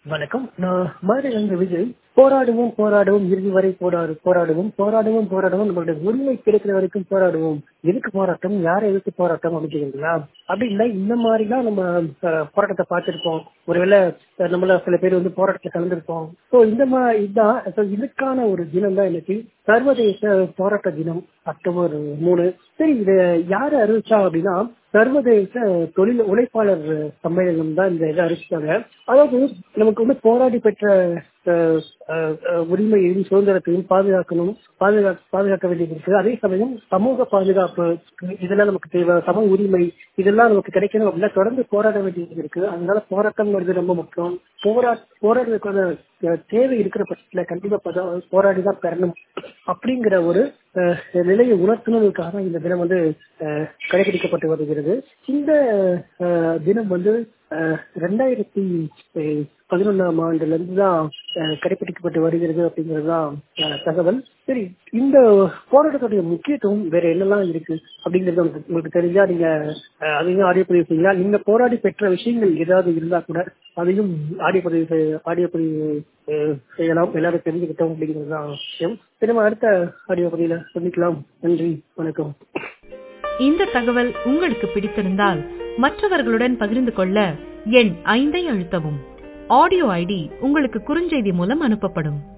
வணக்கம் நான் மதுரையிலிருந்து விஜய் போராடுவோம் போராடுவோம் இறுதி வரை போராடு போராடுவோம் போராடுவோம் போராடுவோம் நம்மளுடைய உரிமை கிடைக்கிற வரைக்கும் போராடுவோம் எதுக்கு போராட்டம் யாரை எதிர்த்து போராட்டம் அப்படிங்கிறீங்களா அப்படி இல்லை இந்த மாதிரிலாம் நம்ம அஹ், போராட்டத்தை பார்த்திருப்போம் ஒருவேளை அஹ், நம்மள சில பேர் வந்து போராட்டத்தில் கலந்துருப்போம் ஸோ இந்த மாதிரி இதுதான் so இதுக்கான ஒரு தினம் தான் இன்னைக்கு சர்வதேச போராட்ட தினம் அக்டோபர் மூணு சரி இது யாரு அறிவிச்சா அப்படின்னா சர்வதேச தொழில் உழைப்பாளர் சம்மேளனம் தான் இந்த இதை அறிவிச்சாங்க அதாவது நமக்கு வந்து போராடி பெற்ற அஹ், அஹ், அஹ், உரிமையையும் சுதந்திரத்தையும் பாதுகாக்கணும் பாதுகா பாதுகாக்க வேண்டியது இருக்கு அதே சமயம் சமூக பாதுகாப்பு இதெல்லாம் நமக்கு தேவை சம உரிமை இதெல்லாம் நமக்கு கிடைக்கணும் அப்படின்னா தொடர்ந்து போராட வேண்டியது இருக்கு அதனால போராட்டம்ங்கிறது ரொம்ப முக்கியம் போரா போராடுறதுக்கான அஹ், தேவை இருக்கிற பட்சத்துல கண்டிப்பா பத- போராடி தான் பெறணும் அப்படிங்கிற ஒரு அஹ், நிலையை உணர்த்தணுக்காக இந்த தினம் வந்து அஹ், கடைபிடிக்கப்பட்டு வருகிறது இந்த அஹ், தினம் வந்து அஹ், ரெண்டாயிரத்தி அஹ், பதினொன்னாம் ஆண்டுல இருந்து தான் அஹ், கடைபிடிக்கப்பட்டு வருகிறது அப்படிங்கிறது தான் அஹ், தகவல் சரி இந்த போராட்டத்துடைய முக்கியத்துவம் வேற என்னெல்லாம் இருக்கு அப்படிங்கிறது உங்களுக்கு உங்களுக்கு தெரிஞ்சா நீங்க அஹ், அதையும் ஆடியோ பதிவு செய்யலாம் நீங்க போராடி பெற்ற விஷயங்கள் ஏதாவது இருந்தா கூட அதையும் ஆடியோ பதிவு செய்- ஆடியோ பதிவு அஹ், செய்யலாம் எல்லாரும் தெரிஞ்சுக்கிட்டோம் அப்படிங்கிறது தான் விஷயம் சரி, நம்ம அடுத்த ஆடியோ பதிவுல சந்திக்கலாம் நன்றி வணக்கம் இந்த தகவல் உங்களுக்கு பிடித்திருந்தால் மற்றவர்களுடன் பகிர்ந்து கொள்ள எண் ஐந்தை அழுத்தவும் ஆடியோ ஐடி உங்களுக்கு குறுஞ்செய்தி மூலம் அனுப்பப்படும்